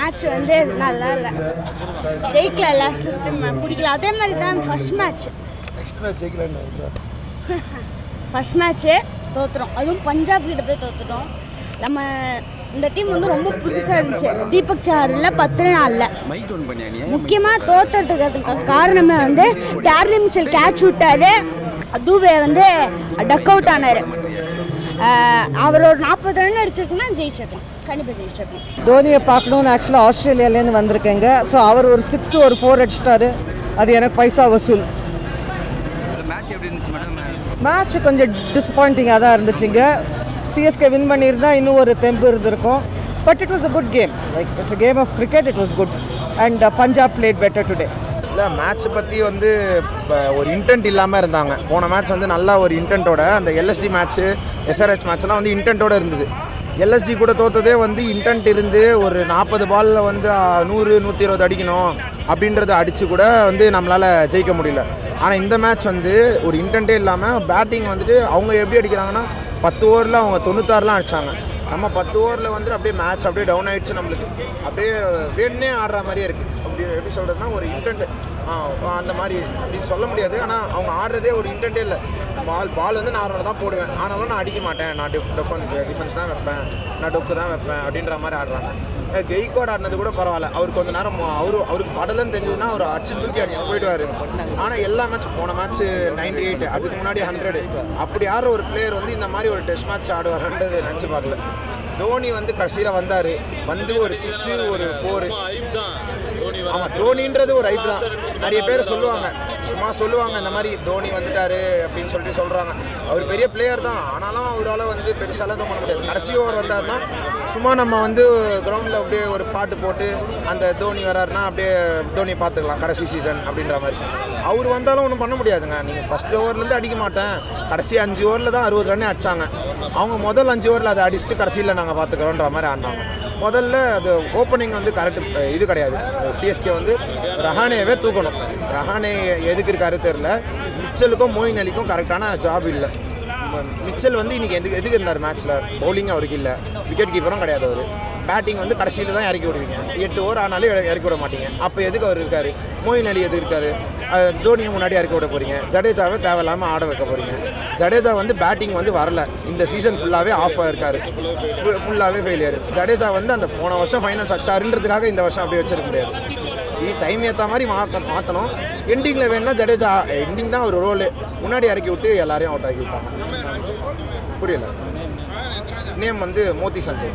match வந்து நல்லா இல்லை ஜெயிக்கல சுத்தமாக பிடிக்கல அதே மாதிரி தான் ஃபர்ஸ்ட் மேட்ச் நெக்ஸ்ட் மேட்ச் ஜெயிக்கலன்னு ஃபர்ஸ்ட் மேட்ச்சு தோத்துறோம் அதுவும் பஞ்சாப் கிட்ட போய் தோத்துட்டோம் நம்ம இந்த டீம் வந்து ரொம்ப புதுசாக இருந்துச்சு தீபக் சாரில் பத்து நாளில் மைக் ஒன் பண்ணியா நீ முக்கியமாக தோத்துறதுக்கு அதுக்கு காரணமே வந்து டார்லி மிச்சல் கேட்ச் விட்டாரு தூபே வந்து டக் அவுட் ஆனார் அவர் ஒரு நாற்பது ரன் அடிச்சிருக்குன்னா ஜெயிச்சிருக்கலாம் கண்டிப்பாக ஜெயிச்சிருக்கலாம் தோனியை பார்க்கணுன்னு ஆக்சுவலாக ஆஸ்திரேலியாலேருந்து வந்திருக்கேங்க ஸோ அவர் ஒரு சிக்ஸ் ஒரு ஃபோர் அடிச்சிட்டாரு அது எனக்கு பைசா வசூல் மேட்ச் எப்படி இருந்துச்சு மேடம் மேட்ச் கொஞ்சம் டிசப்பாயிண்டிங்காக தான் இருந்துச்சுங்க சிஎஸ்கே வின் பண்ணியிருந்தா இன்னும் ஒரு தெம்பு இருந்திருக்கும் but it was a good game like it's a game of cricket it was good and Punjab played better today இல்லை மேட்ச் பற்றி வந்து இப்போ ஒரு இன்டென்ட் இல்லாமல் இருந்தாங்க போன மேட்ச் வந்து நல்லா ஒரு இன்டென்ட்டோட அந்த எல்எஸ்டி மேட்ச்சு எஸ்ஆர்ஹெச் மேட்ச்லாம் வந்து இன்டென்ட்டோட இருந்தது எல்எஸ்டி கூட தோத்ததே வந்து இன்டென்ட் இருந்து ஒரு நாற்பது பாலில் வந்து ஆ, நூறு நூற்றி இருபது அடிக்கணும் அப்படின்றத அடித்து கூட வந்து நம்மளால் ஜெயிக்க முடியல ஆனால் இந்த மேட்ச் வந்து ஒரு இன்டென்ட்டே இல்லாமல் பேட்டிங் வந்துட்டு அவங்க எப்படி அடிக்கிறாங்கன்னா பத்து ஓவரில் அவங்க தொண்ணூத்தாறுலாம் அடிச்சாங்க நம்ம பத்து ஓவரில் வந்து அப்படியே மேட்ச் அப்படியே டவுன் ஆயிடுச்சு நம்மளுக்கு அப்படியே வேணுனே ஆடுற மாதிரியே இருக்குது அப்படி எப்படி சொல்கிறதுனா ஒரு இன்டென்ட் அந்த மாதிரி அப்படின்னு சொல்ல முடியாது ஆனால் அவங்க ஆடுறதே ஒரு இன்டென்ட்டே இல்லை பால் பால் வந்து நான் நார்மலாக தான் போடுவேன் ஆனாலும் நான் அடிக்க மாட்டேன் நான் டிஃபென்ஸ் டிஃபென்ஸ் தான் வைப்பேன் நான் டொக்கு தான் வைப்பேன் அப்படின்ற மாதிரி ஆடுறாங்க அஹ் கெய்கோட் ஆடினது கூட பரவாயில்ல அவர் கொஞ்ச நேரம் அவரு அவருக்கு படலன்னு தெரிஞ்சதுன்னா அவர் அடிச்சு தூக்கி அடிச்சு போயிடுவார் ஆனால் எல்லா மேட்ச் போன மேட்ச் நைன்டி எயிட் அதுக்கு முன்னாடி ஹண்ட்ரடு அப்படி ஆடுற ஒரு பிளேயர் வந்து இந்த மாதிரி ஒரு டெஸ்ட் மேட்ச் ஆடுவார்ன்றது நினச்சி பார்க்கல தோனி வந்து கடைசியில் வந்தார் வந்து ஒரு சிக்ஸு ஒரு ஃபோரு ஆமாம் தோனின்றது ஒரு ஐப் தான் நிறைய பேர் சொல்லுவாங்க சும்மா சொல்லுவாங்க இந்த மாதிரி தோனி வந்துட்டாரு அப்படின்னு சொல்லிட்டு சொல்கிறாங்க அவர் பெரிய பிளேயர் தான் ஆனாலும் அவரால் வந்து பெருசாலாம் எதுவும் பண்ண முடியாது கடைசி ஓவர் வந்தாருன்னா சும்மா நம்ம வந்து கிரவுண்டில் அப்படியே ஒரு பாட்டு போட்டு அந்த தோனி வராருன்னா அப்படியே தோனியை பார்த்துக்கலாம் கடைசி சீசன் அப்படின்ற மாதிரி அவர் வந்தாலும் ஒன்றும் பண்ண முடியாதுங்க நீங்கள் ஃபஸ்ட் ஓவர்லேருந்து அடிக்க மாட்டேன் கடைசி அஞ்சு ஓவரில் தான் அறுபது ரன் அடிச்சாங்க அவங்க முதல் அஞ்சு ஓவரில் அதை அடிச்சுட்டு கடைசியில் நாங்கள் பார்த்துக்கிறோன்ற மாதிரி ஆடினாங்க முதல்ல அது ஓப்பனிங் வந்து கரெக்ட் இது கிடையாது சிஎஸ்கே வந்து ரஹானேவே தூக்கணும் ரஹானே எதுக்கு இருக்காரு தெரில மிச்சலுக்கும் மோயின் அலிக்கும் கரெக்டான ஜாப் இல்லை மிச்சல் வந்து இன்னைக்கு எதுக்கு எதுக்கு இருந்தார் மேட்ச்சில் பவுலிங் அவருக்கு இல்லை விக்கெட் கீப்பரும் கிடையாது அவர் பேட்டிங் வந்து கடைசியில் தான் இறக்கி விடுவீங்க எட்டு ஓவர் ஆனாலும் இற- இறக்கி விட மாட்டீங்க அப்போ எதுக்கு அவர் இருக்காரு மோயின் அலி எதுக்கு இருக்காரு அஹ் தோனியை முன்னாடி இறக்கி விட போறீங்க ஜடேஜாவை தேவையில்லாமல் ஆட வைக்க போறீங்க ஜடேஜா வந்து பேட்டிங் வந்து வரல இந்த சீசன் ஃபுல்லாகவே ஆஃப் ஆயிருக்காரு ஃபுல்லாகவே ஃபெயிலியர் ஜடேஜா வந்து அந்த போன வருஷம் ஃபைனல்ஸ் அச்சாருன்றதுக்காக இந்த வருஷம் அப்படியே வச்சிருக்க முடியாது டைம் ஏற்ற மாதிரி மாற்ற மாற்றணும் எண்டிங்கில் வேணும்னா ஜடேஜா எண்டிங் தான் ஒரு ரோலு முன்னாடி இறக்கி விட்டு எல்லாரையும் அவுட் ஆக்கி விட்டாங்க புரியல நேம் வந்து மோதி சஞ்சய்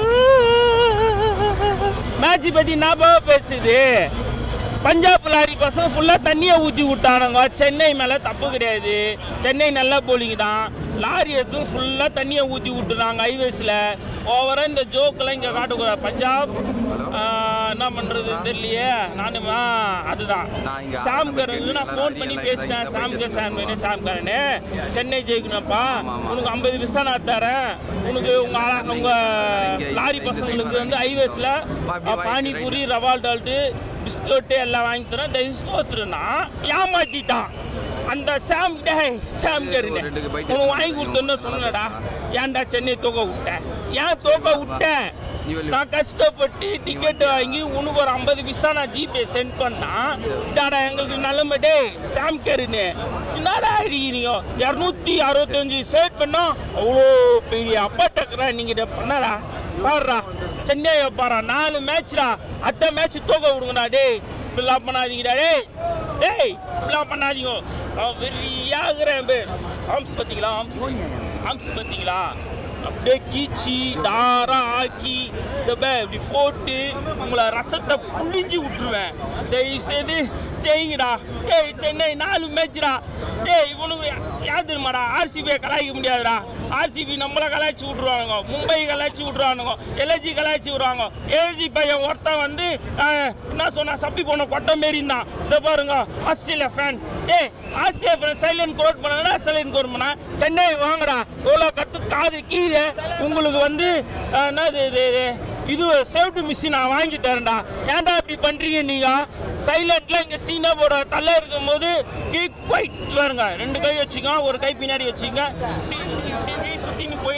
மேட்ச் பத்தி ஞாபகம் பேசுது பஞ்சாப் லாரி பசங்க ஃபுல்லாக தண்ணியை ஊற்றி விட்டானுங்க சென்னை மேலே தப்பு கிடையாது சென்னை நல்ல போலிங் தான் லாரி எடுத்து ஃபுல்லாக தண்ணியை ஊற்றி விட்டுறாங்க ஹைவேஸில் ஓவராக இந்த ஜோக்கெல்லாம் இங்கே காட்டக்கூடாது பஞ்சாப் ஆஹ், என்ன பண்ணுறது தெரியலையே நான் அதுதான் நான் இங்க சாம்கரனுக்கு நான் ஃபோன் பண்ணி பேசிட்டேன் சாம்கர் சாம்கர் சாம்கரனு சென்னை ஜெயிக்கணும்ப்பா உனக்கு ஐம்பது பைசா நான் தரேன் உனக்கு உங்க ஆளா- உங்க லாரி பசங்களுக்கு வந்து ஹைவேஸ்ல பானிபூரி ரவால் டால்ட்டு பிஸ்கட்டு எல்லாம் வாங்கி தரேன் தயவு தோத்துருன்னா ஏமாத்திட்டான் அந்த சாம் டேய் சாம் கருணே உனக்கு வாங்கி கொடுத்தோன்னு சொன்னடா ஏன்டா சென்னை தூக்க விட்டேன் ஏன் தூக்க விட்டேன் நான் கஷ்டப்பட்டு டிக்கெட் வாங்கி உனக்கு ஒரு ஐம்பது பைசா நான் ஜிபே சென்ட் பண்ணா இதாடா எங்களுக்கு நிலைமை டேய் சாம் கருணு என்னடா அடிக்கிறீங்க இரநூத்தி அறுபத்தஞ்சு செட் பண்ணா அவ்வளோ பெரிய அப்பா டக்குறா நீங்க இதை பண்ணடா பாடுறா சென்னையை பாரா நாலு மேட்ச்டா அட்டை மேட்ச் தூக்க விடுங்கடா டேய் இப்படிலாம் பண்ணாதீங்கடா டேய் டேய் இப்படிலாம் பண்ணாதீங்க அவன் வெறியாகிறேன் பேர் ஆம்ஸ் பார்த்தீங்களா ஆம்ஸ் ஆம்ஸ் பார்த்தீங்களா அப்படியே கீச்சி டாரா ஆக்கி இந்த பே இப்படி போட்டு உங்களை ரசத்தை புழிஞ்சு விட்டுருவேன் தயவு செய்து செய்யுங்கடா டேய் சென்னை நாலு மேட்ச்டா டேய் இவனுக்கு யார் தெரியுமாடா ஆர்சிபியை கலாய்க்க முடியாதுடா ஆர்சிபி நம்மளை கலாய்ச்சி விட்ருவானுங்க மும்பை கலாய்ச்சி விட்ருவானுங்க எல்ஜி கலாய்ச்சி விட்ருவாங்க ஏஜி பையன் ஒருத்தன் வந்து ஆஹ், என்ன சொன்னா சப்பி போன கொட்டை மாரி இருந்தான் இதை பாருங்க ஆஸ்திரேலியா ஃபேன் டேய் ஆஸ்திரேலியா ஃபேன் சைலண்ட் கோட் பண்ணா சைலண்ட் கோட் பண்ணா சென்னை வாங்கடா எவ்வளோ கத்து காது கீழே உங்களுக்கு வந்து ஆஹ், என்னது இது இது இது சேஃப்டி மிஷின் நான் வாங்கி தரேன்டா ஏன்டா இப்படி பண்றீங்க நீங்க சைலண்ட்ல இங்க சீனா போட தள்ள இருக்கும்போது கீப் குவைட் பாருங்க ரெண்டு கை வச்சுக்கோ ஒரு கை பின்னாடி வச்சுக்கங்க இப்படி இப்படி இப்படி இப்படி சுத்தின்னு போயின்னு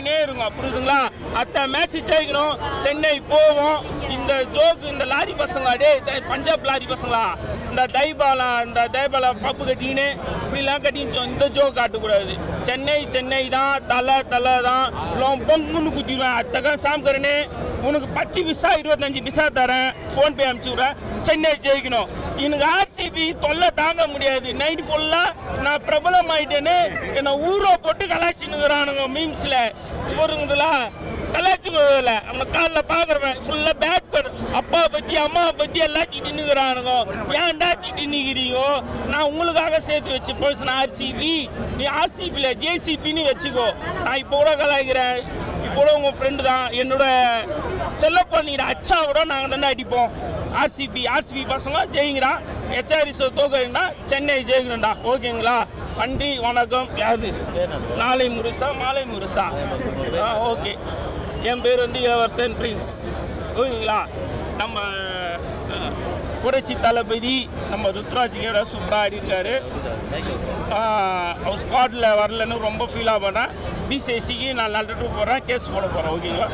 ஆடினே இருக்கும் புரியுதுங்களா அத்த மேட்ச் ஜெயிக்கணும் சென்னை போவோம் இந்த ஜோக்கு இந்த லாரி பசங்க டே பஞ்சாப் லாரி பசங்களா இந்த தைபாலா இந்த தைபாலா பப்பு கட்டின்னு இப்படிலாம் கட்டி இந்த ஜோக் காட்டக்கூடாது சென்னை சென்னை தான் தலை தலை தான் லோம் பொங்குன்னு குத்திடுவேன் அத்தக சாம்கரனே உனக்கு பத்து பிசா இருபத்தஞ்சு பிசா தரேன் ஃபோன் பே அனுப்பிச்சு விட்றேன் சென்னை ஜெயிக்கணும் எனக்கு ஆர்சிபி தொல்லை தாங்க முடியாது நைட் ஃபுல்லாக நான் பிரபலம் ஆயிட்டேன்னு என்னை ஊரை போட்டு கலாச்சினுங்கிறானுங்க மீம்ஸில் இவருங்களா கலாச்சுல அவனை காலில் பார்க்குறவன் ஃபுல்லாக பேட் பண்ண அப்பா பற்றி அம்மா பற்றி எல்லாம் திட்டினுங்கிறானுங்க ஏன்டா திட்டி நிற்கிறீங்கோ நான் உங்களுக்காக சேர்த்து வச்சு போய் ஆர்சிபி நீ ஆர்சிபியில் ஜேசிபின்னு வச்சுக்கோ நான் இப்போ கூட கலாய்க்கிறேன் இப்போ கூட உங்கள் ஃப்ரெண்டு தான் என்னோட செல்லப்பா நீங்க அச்சா கூட நாங்கள் தானே அடிப்போம் ஆர்சிபி ஆர்சிபி பசங்க ஜெயிங்கடா ஹெச்ஆர்எஸ் தோக்குறீங்கன்னா சென்னை ஜெயிக்கணும்டா ஓகேங்களா நன்றி வணக்கம் யாரு நாளை முருசா மாலை முருசா ஆ ஓகே என் பேர் வந்து இளவரசன் பிரின்ஸ் ஓகேங்களா நம்ம அஹ், புரட்சி தளபதி நம்ம ருத்ராஜியோட சூப்பராக ஆடி இருக்காரு ஆஹ், அவர் ஸ்குவாடில் வரலன்னு ரொம்ப ஃபீல் ஆகிறேன் பிசிஐசிக்கு நான் நடந்துட்டு போகிறேன் கேஸ் போட போகிறேன் ஓகேங்களா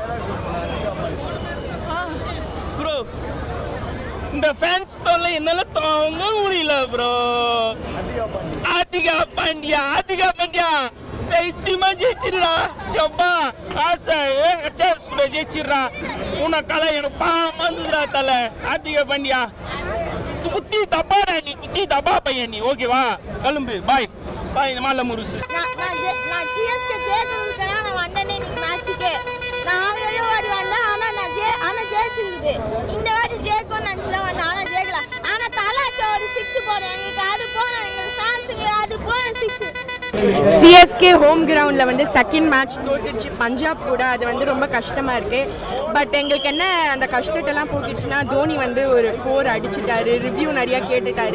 ப்ரோ இந்த ஃபேன்ஸ் தொல்லை என்னால தாங்க முடியல ப்ரோ ஆதிகா பாண்டியா ஆதிகா பாண்டியா தைத்தியமா ஜெயிச்சிருடா ஷப்பா ஆசை ஹெச்ஆர்எஸ் கூட ஜெயிச்சிடுறா உன கலை எனக்கு பாவம் வந்துடுறா தலை ஆதிகா பாண்டியா குத்தி தப்பாடா நீ குத்தி தப்பா பையன் நீ ஓகேவா கிளம்பு பாய் பாய் இந்த மாலை முருசு நான் நான் ஜெ- நான் சிஎஸ்கே ஜெயிக்கிறதுக்கு தான் நான் வந்தேனே இன்னைக்கு மேட்ச்சுக்கு நான் ஆல்ரெடி வாடி வந்தேன் ஆனால் நான் ஜெய ஆனால் ஜெயிச்சிருக்குது இந்த வாட்டி ஜெயிக்கும்னு நினச்சி தான் வந்தேன் ஆனால் ஜெயிக்கல ஆனால் தலாச்சா ஒரு சிக்ஸ் போனேன் எங்களுக்கு அது போனோம் எங்களுக்கு ஃபேன்ஸுக்கு அது போன சிக்ஸ் சிஎஸ்கே ஹோம் கிரவுண்டில் வந்து செகண்ட் மேட்ச் தோத்துருச்சு பஞ்சாப் கூட அது வந்து ரொம்ப கஷ்டமாக இருக்குது பட் எங்களுக்கு என்ன அந்த கஷ்டத்தெல்லாம் போக்கிடுச்சுன்னா தோனி வந்து ஒரு ஃபோர் அடிச்சிட்டாரு ரிவ்யூ நிறையா கேட்டுட்டாரு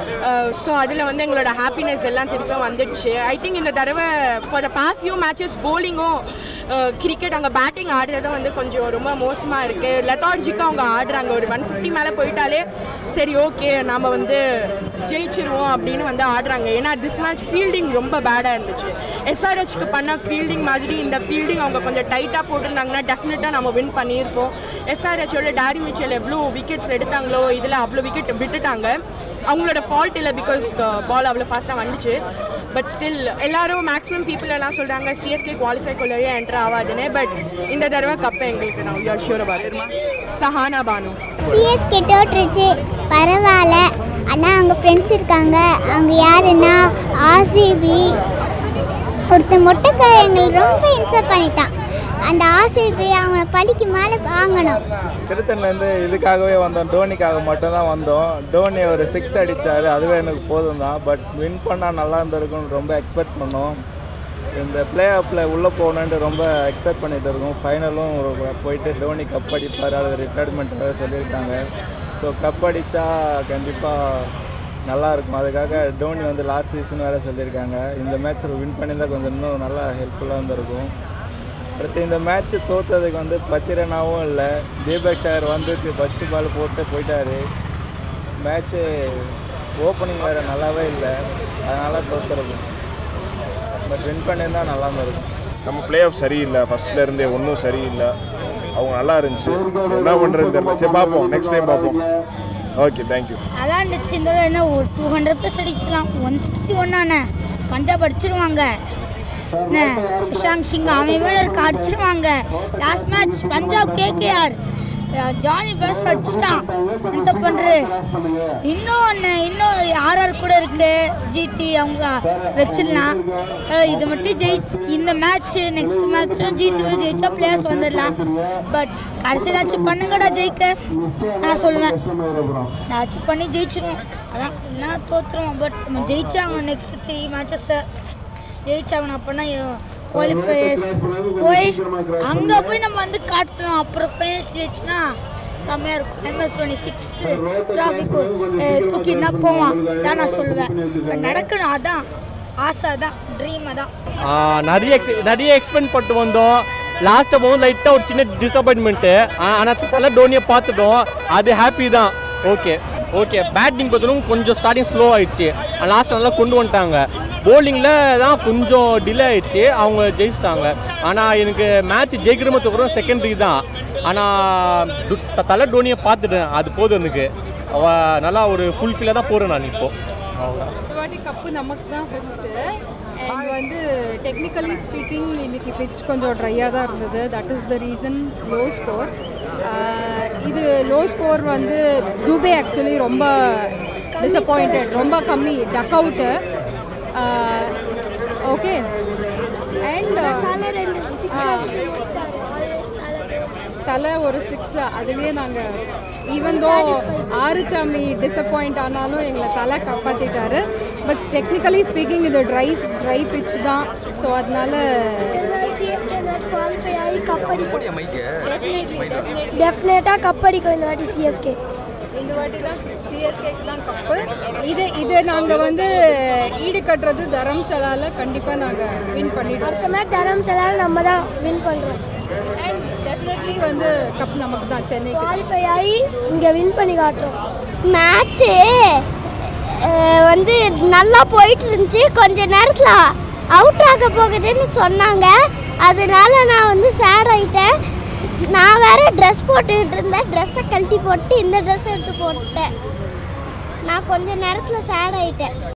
ஸோ அதில் வந்து எங்களோட ஹாப்பினஸ் எல்லாம் திரும்ப வந்துடுச்சு ஐ திங்க் இந்த தடவை for the past few matches போலிங்கும் கிரிக்கெட் அங்கே பேட்டிங் ஆடுறதும் வந்து கொஞ்சம் ரொம்ப மோசமாக இருக்குது லெத்தார்ஜிக்காக அவங்க ஆடுறாங்க ஒரு ஒன் ஃபிஃப்டி மேலே போயிட்டாலே சரி ஓகே நாம் வந்து ஜெயிச்சிருவோம் அப்படின்னு வந்து ஆடுறாங்க ஏன்னா திஸ் மேட்ச் ஃபீல்டிங் ரொம்ப பேடாக இருந்துச்சு எஸ்ஆர்ஹெச்க்கு பண்ண ஃபீல்டிங் மாதிரி இந்த ஃபீல்டிங் அவங்க கொஞ்சம் டைட்டாக போட்டிருந்தாங்கன்னா டெஃபினட்டாக நம்ம வின் பண்ணியிருப்போம் எஸ்ஆர்ஹெச்சோட டேரி மிச்சல் எவ்வளோ விக்கெட்ஸ் எடுத்தாங்களோ இதில் அவ்வளோ விக்கெட் விட்டுட்டாங்க அவங்களோட ஃபால்ட் இல்லை பிகாஸ் பால் அவ்வளோ ஃபாஸ்ட்டாக வந்துச்சு பட் ஸ்டில் எல்லாரும் மேக்ஸிமம் பீப்புள் எல்லாம் சொல்கிறாங்க சிஎஸ்கே குவாலிஃபைக்குள்ளேயே என்டர் ஆகாதுன்னு பட் இந்த தடவை கப்பை எங்களுக்கு நான் you are sure about Sahana Banu CSK தோற்றுச்சு பரவாயில்ல ஆனால் அவங்க ஃப்ரெண்ட்ஸ் இருக்காங்க அவங்க யாருன்னா ஆர்சிபி ஒருத்தன் மொட்டைக்காய் எங்களுக்கு ரொம்ப இன்சல்ட் பண்ணிட்டான் அந்த ஆர்சிபி அவங்கள பழிக்கு மேலே வாங்கணும் திருத்தணிலேருந்து இதுக்காகவே வந்தோம் டோனிக்காக மட்டும்தான் வந்தோம் டோனி ஒரு சிக்ஸ் அடித்தார் அதுவே எனக்கு போதும் தான் பட் வின் பண்ணால் நல்லா இருந்திருக்கும்னு ரொம்ப எக்ஸ்பெக்ட் பண்ணோம் இந்த பிளே ஆஃபில் உள்ளே போகணுன்ட்டு ரொம்ப எக்ஸைட் பண்ணிட்டு இருக்கோம் ஃபைனலும் போயிட்டு டோனி கப் அடிப்பார் அது ரிட்டையர்மெண்ட் சொல்லியிருக்காங்க ஸோ கப் அடித்தா கண்டிப்பாக நல்லா இருக்கும் அதுக்காக டோனி வந்து லாஸ்ட் சீசன் வேறு சொல்லியிருக்காங்க இந்த மேட்ச்சில் வின் பண்ணியிருந்தால் கொஞ்சம் இன்னும் நல்லா ஹெல்ப்ஃபுல்லாக இருந்திருக்கும் அடுத்து இந்த மேட்ச் தோத்ததுக்கு வந்து பத்திரனாவும் இல்லை தீபக் சார் வந்து ஃபஸ்ட்டு பால் போட்டு போயிட்டாரு மேட்ச்சு ஓப்பனிங் வேறு நல்லாவே இல்லை அதனால் தோத்துருக்கும் பட் வின் பண்ணியிருந்தா நல்லா இருந்திருக்கும் நம்ம பிளே ஆஃப் சரியில்லை ஃபர்ஸ்ட்ல இருந்தே ஒன்றும் சரியில்லை அவங்க நல்லா இருந்துச்சு என்ன பண்ணுறது தெரியல சரி பார்ப்போம் நெக்ஸ்ட் டைம் பார்ப்போம் ஓகே தேங்க்யூ நல்லா இருந்துச்சு இந்த தடவை என்ன ஒரு டூ ஹண்ட்ரட் ப்ளஸ் அடிச்சிடலாம் ஒன் சிக்ஸ்டி ஒன்னாண்ணே பஞ்சாப் அடிச்சிருவாங்க என்ன சுஷாந்த் சிங் அவன் மேலே இருக்க அடிச்சிருவாங்க last match Punjab KKR Jonny பேஸ் அடிச்சிட்டான் என்ன பண்ணுறது இன்னும் ஒன்று இன்னும் ஆர்ஆர் கூட இருக்கு ஜிடி அவங்க வச்சிடலாம் அஹ் இது மட்டும் ஜெயி இந்த மேட்ச் நெக்ஸ்ட் மேட்சும் ஜிடி ஜெயிச்சா பிளேயர்ஸ் வந்துடலாம் பட் கடைசியிலாச்சும் பண்ணுங்கடா ஜெயிக்க நான் சொல்லுவேன் ஏதாச்சும் பண்ணி ஜெயிச்சிருவோம் அதான் என்ன தோத்துருவோம் பட் நம்ம ஜெயிச்சாகணும் நெக்ஸ்ட் த்ரீ மேட்சஸை ஜெயிச்சாகணும் அப்போனா குவாலிஃபயர்ஸ் போய் அங்கே போய் நம்ம வந்து காட்டணும் அப்புறம் ஃபைனல்ஸ் ஜெயிச்சுனா செம்மையாக இருக்கும் எம்எஸ் தோனி சிக்ஸ்த்து டிராஃபிக்கு தூக்கினா போவான் தான் நான் சொல்லுவேன் But நடக்கணும் அதான் ஆசை அதான் ட்ரீம் அதான் நிறைய எக்ஸ் நிறைய எக்ஸ்பெக்ட் பண்ணிட்டு வந்தோம் லாஸ்ட்டை போகும் லைட்டாக ஒரு சின்ன டிசப்பாயின்மெண்ட்டு ஆனால் நல்லா டோனியை பார்த்துட்டோம் அது ஹாப்பி தான் ஓகே ஓகே பேட்டிங் பார்த்ததும் கொஞ்சம் ஸ்டார்டிங் ஸ்லோ ஆயிடுச்சு லாஸ்ட் நல்லா கொண்டு வந்துட்டாங்க போலிங்கில் தான் கொஞ்சம் டிலே ஆயிடுச்சு அவங்க ஜெயிச்சிட்டாங்க ஆனால் எனக்கு மேட்ச் ஜெயிக்கிறோமோ தோக்குறோம் செகண்டரி தான் ஆனால் தலை டோனியை பார்த்துட்டேன் அது போதும் எனக்கு அவ நல்லா ஒரு ஃபுல்ஃபில்லாக தான் போகிறேன் நான் இப்போ அவ்வளோதான் இந்த வாட்டி கப்பு நமக்கு தான் ஃபஸ்ட்டு அண்ட் வந்து டெக்னிக்கலி ஸ்பீக்கிங் இன்னைக்கு பிச் கொஞ்சம் ட்ரையாக தான் இருந்தது that is the reason low score இது லோ ஸ்கோர் வந்து துபே ஆக்சுவலி ரொம்ப டிசப்பாயிண்டட் ரொம்ப கம்மி டக் அவுட்டு ஓகே அண்ட் தலை ஒரு சிக்ஸ் அதுலேயே நாங்கள் ஈவன் தோ ஆறுச்சாமி டிசப்பாயிண்ட் ஆனாலும் எங்களை தலை காப்பாற்றிட்டாரு பட் டெக்னிக்கலி ஸ்பீக்கிங் இது ட்ரை ட்ரை பிச் தான் ஸோ அதனால குவாலிஃபை ஆகி கப் அடிக்கும் மைக்கு டெஃபினட்டாக கப் அடிக்கும் இந்த வாட்டி சிஎஸ்கே இந்த வாட்டி தான் சிஎஸ்கேக்கு தான் கப்பு இது இது நாங்கள் வந்து ஈடு கட்டுறது தரம்சாலாவில் கண்டிப்பாக நாங்கள் வின் பண்ணிடுவோம் அடுத்த மேட்ச் தரம்சாலாவில் நம்ம தான் வின் பண்ணுறோம் அண்ட் டெஃபினெட்லி வந்து கப் நமக்கு தான் சென்னை குவாலிஃபை ஆகி இங்கே வின் பண்ணி காட்டுறோம் மேட்ச்சு வந்து நல்லா போயிட்டு இருந்துச்சு கொஞ்ச நேரத்தில் அவுட் ஆக போகுதுன்னு சொன்னாங்க அதனால நான் வந்து சேட் ஆயிட்டேன் நான் வேற ட்ரெஸ் போட்டுக்கிட்டு இருந்தேன் ட்ரெஸ்ஸை கழட்டி போட்டு இந்த ட்ரெஸ் எடுத்து போட்டேன் நான் கொஞ்ச நேரத்தில் சேட் ஆயிட்டேன்